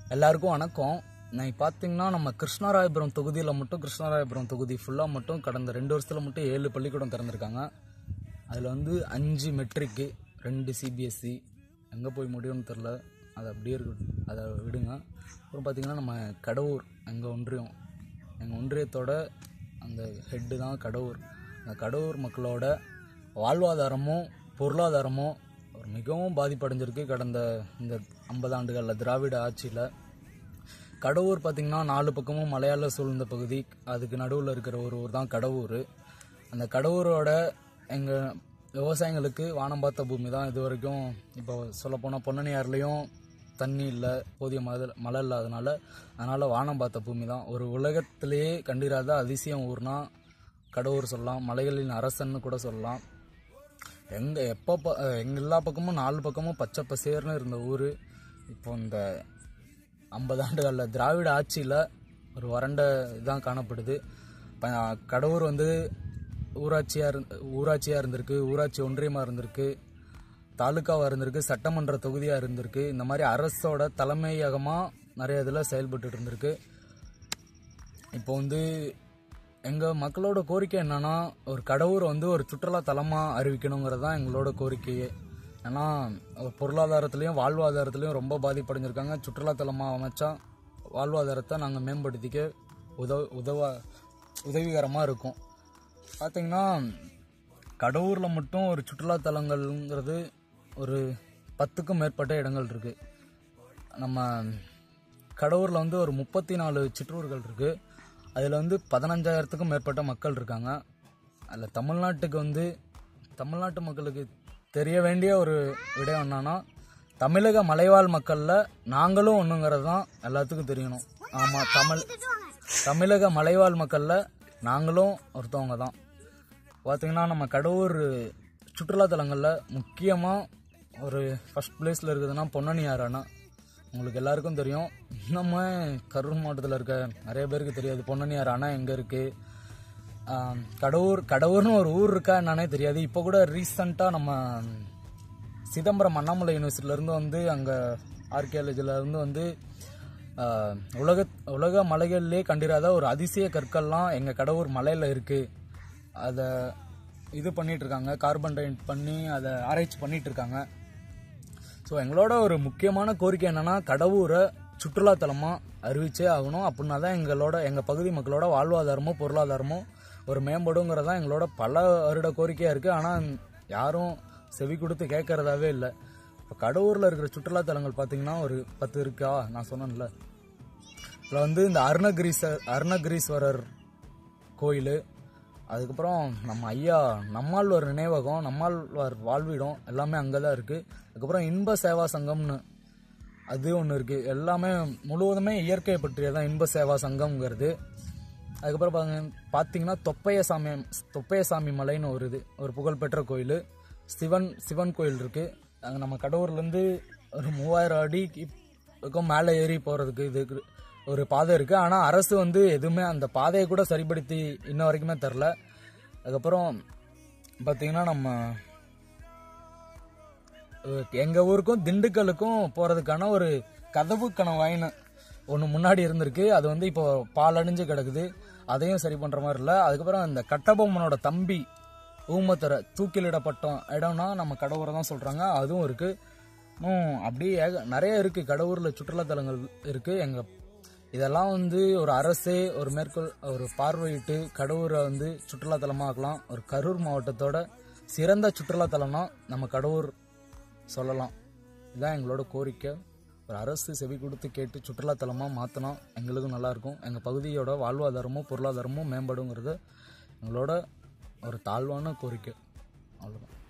எல்லாருக்கும் வணக்கம் நான் பார்த்தீங்கன்னா நம்ம கிருஷ்ணராயபுரம் தொகுதியில் மட்டும் கிருஷ்ணராயபுரம் தொகுதி ஃபுல்லாக மட்டும் கடந்த ரெண்டு வருஷத்தில் மட்டும் ஏழு பள்ளிக்கூடம் திறந்திருக்காங்க அதில் வந்து அஞ்சு மெட்ரிக்கு ரெண்டு சிபிஎஸ்சி எங்கே போய் முடியும்னு தெரில அது அப்படியே இருக்கு அதை விடுங்க அப்புறம் பார்த்தீங்கன்னா நம்ம கடவுர் எங்கள் ஒன்றியம் எங்கள் ஒன்றியத்தோட அந்த ஹெட்டு தான் கடவுர் அந்த கடவுர் மக்களோட வாழ்வாதாரமும் பொருளாதாரமும் ஒரு மிகவும் பாதிப்படைஞ்சிருக்கு கடந்த இந்த ஐம்பது ஆண்டுகளில் திராவிட ஆட்சியில் கடவுர் பார்த்திங்கன்னா நாலு பக்கமும் மலையாள சூழ்ந்த பகுதி அதுக்கு நடுவில் இருக்கிற ஒரு ஊர் தான் கடவுர் அந்த கடவுரோட எங்கள் விவசாயிங்களுக்கு வானம் பார்த்த பூமி தான் இது வரைக்கும் இப்போ சொல்லப்போனால் பொன்னணியாறுலேயும் தண்ணி இல்லை போதிய மழை மழை இல்லாதனால அதனால் வானம் பார்த்த பூமி தான் ஒரு உலகத்திலேயே கண்டிராத அதிசயம் ஊர்னா கடவுர் சொல்லலாம் மலைகளின் அரசன்னு கூட சொல்லலாம் எங்க எப்போ ப- எங்க எல்லா பக்கமும் நாலு பக்கமும் பச்சை பசேர்னு இருந்த ஊர் இப்போ இந்த ஐம்பது ஆண்டுகளில் திராவிட ஆட்சியில் ஒரு வறண்ட இதான் காணப்படுது ப- கடவுர் வந்து ஊராட்சியாக இருந் ஊராட்சியாக இருந்திருக்கு ஊராட்சி ஒன்றியமாக இருந்திருக்கு தாலுக்காவாக இருந்திருக்கு சட்டமன்ற தொகுதியாக இருந்திருக்கு இந்த மாதிரி அரசோட தலைமையகமாக நிறைய இதில் செயல்பட்டு இருந்திருக்கு இப்போ வந்து எங்கள் மக்களோட கோரிக்கை என்னன்னா ஒரு கடவுரை வந்து ஒரு சுற்றுலா தலமாக அறிவிக்கணுங்கிறது தான் எங்களோட கோரிக்கையே ஏன்னா ஒரு பொருளாதாரத்துலேயும் வாழ்வாதாரத்துலேயும் ரொம்ப பாதிப்படைஞ்சிருக்காங்க சுற்றுலா தலமாக அமைச்சா வாழ்வாதாரத்தை நாங்கள் மேம்படுத்திக்க உதவ உதவ உதவிகரமாக இருக்கும் பார்த்தீங்கன்னா கடவுரில் மட்டும் ஒரு சுற்றுலா தலங்கள்ங்கிறது ஒரு பத்துக்கும் மேற்பட்ட இடங்கள் இருக்குது நம்ம கடவுரில் வந்து ஒரு முப்பத்தி நாலு சிற்றூர்கள் இருக்குது அதில் வந்து பதினஞ்சாயிரத்துக்கும் மேற்பட்ட மக்கள் இருக்காங்க அதில் தமிழ்நாட்டுக்கு வந்து தமிழ்நாட்டு மக்களுக்கு தெரிய வேண்டிய ஒரு விடயம் என்னன்னா தமிழக மலைவாழ் மக்களில் நாங்களும் ஒன்றுங்கிறது தான் எல்லாத்துக்கும் தெரியணும் ஆமாம் தமிழ் தமிழக மலைவாழ் மக்களில் நாங்களும் ஒருத்தவங்க தான் பார்த்தீங்கன்னா நம்ம கடவுர் சுற்றுலாத்தலங்களில் முக்கியமாக ஒரு ஃபர்ஸ்ட் பிளேஸில் இருக்குதுன்னா பொன்னணியாறு அணை உங்களுக்கு எல்லாருக்கும் தெரியும் நம்ம கரூர் மாவட்டத்தில் இருக்க நிறைய பேருக்கு தெரியாது பொன்னணியாறு அணை எங்கே இருக்குது கடவுர் கடவுர்னு ஒரு ஊர் இருக்கா என்னன்னே தெரியாது இப்போ கூட ரீசண்டாக நம்ம சிதம்பரம் அண்ணாமலை யூனிவர்சிட்டியிலேருந்து வந்து அங்கே இருந்து வந்து ஆஹ், உலக உலக மலைகள்லேயே கண்டிராத ஒரு அதிசய கற்கள்லாம் எங்கள் கடவுர் மலையில் இருக்குது அதை இது பண்ணிட்டு இருக்காங்க கார்பன் டைன் பண்ணி அதை ஆராய்ச்சி பண்ணிட்டு இருக்காங்க ஸோ எங்களோட ஒரு முக்கியமான கோரிக்கை என்னன்னா கடவுரை சுற்றுலாத்தலமாக அறிவிச்சே ஆகணும் அப்படின்னா தான் எங்களோட எங்கள் பகுதி மக்களோட வாழ்வாதாரமும் பொருளாதாரமும் ஒரு மேம்படுங்கிறது தான் எங்களோட பல வருட கோரிக்கையாக இருக்குது ஆனால் யாரும் செவி கொடுத்து கேட்கறதாவே இல்லை இப்போ கடவுரில் இருக்கிற சுற்றுலாத்தலங்கள் பார்த்தீங்கன்னா ஒரு பத்து இருக்கா நான் சொன்னேன்ல இதில் வந்து இந்த அருணகிரீசர் அருணகிரீஸ்வரர் கோயில் அதுக்கப்புறம் நம்ம ஐயா நம்மாழ்வார் நினைவகம் நம்மாழ்வார் வாழ்விடம் எல்லாமே அங்கே தான் இருக்குது அதுக்கப்புறம் இன்ப சேவா சங்கம்னு அது ஒன்று இருக்குது எல்லாமே முழுவதுமே இயற்கையை பற்றியதான் இன்ப சேவா சங்கம்ங்கிறது அதுக்கப்புறம் பாருங்க பார்த்தீங்கன்னா தொப்பையசாமி தொப்பையசாமி மலைன்னு ஒரு இது ஒரு புகழ்பெற்ற கோயில் சிவன் சிவன் கோயில் இருக்குது அங்கே நம்ம கடவுர்லேருந்து ஒரு மூவாயிரம் அடிக்கு பக்கம் மேலே ஏறி போகிறதுக்கு இதுக்கு ஒரு பாதை இருக்குது ஆனால் அரசு வந்து எதுவுமே அந்த பாதையை கூட சரிப்படுத்தி இன்ன வரைக்குமே தரல அதுக்கப்புறம் பார்த்தீங்கன்னா நம்ம அஹ், எங்க ஊருக்கும் திண்டுக்கலுக்கும் போறதுக்கான ஒரு கதவு கணவாயின்னு ஒன்று முன்னாடி இருந்திருக்கு அது வந்து இப்போ பாலடைஞ்சு கிடக்குது அதையும் சரி பண்ற மாதிரி இல்லை அதுக்கப்புறம் இந்த கட்டபொம்மனோட தம்பி ஊமத்தரை தூக்கிலிடப்பட்ட இடம்னா நம்ம கடவுரை தான் சொல்றாங்க அதுவும் இருக்கு இன்னும் அப்படியே ஏக நிறைய இருக்கு கடவுரில் சுற்றுலாத்தலங்கள் இருக்கு எங்க இதெல்லாம் வந்து ஒரு அரசே ஒரு மேற்கொள் ஒரு பார்வையிட்டு கடவுரை வந்து சுற்றுலாத்தலமாக்கலாம் ஒரு கரூர் மாவட்டத்தோட சிறந்த சுற்றுலாத்தலம்னா நம்ம கடவுர் சொல்லலாம் இதுதான் எங்களோட கோரிக்கை ஒரு அரசு செவி கொடுத்து கேட்டு சுற்றுலாத்தலமாக மாற்றினா எங்களுக்கும் நல்லாயிருக்கும் எங்கள் பகுதியோட வாழ்வாதாரமும் பொருளாதாரமும் மேம்படுங்கிறது எங்களோட ஒரு தாழ்வான கோரிக்கை அவ்வளோதான்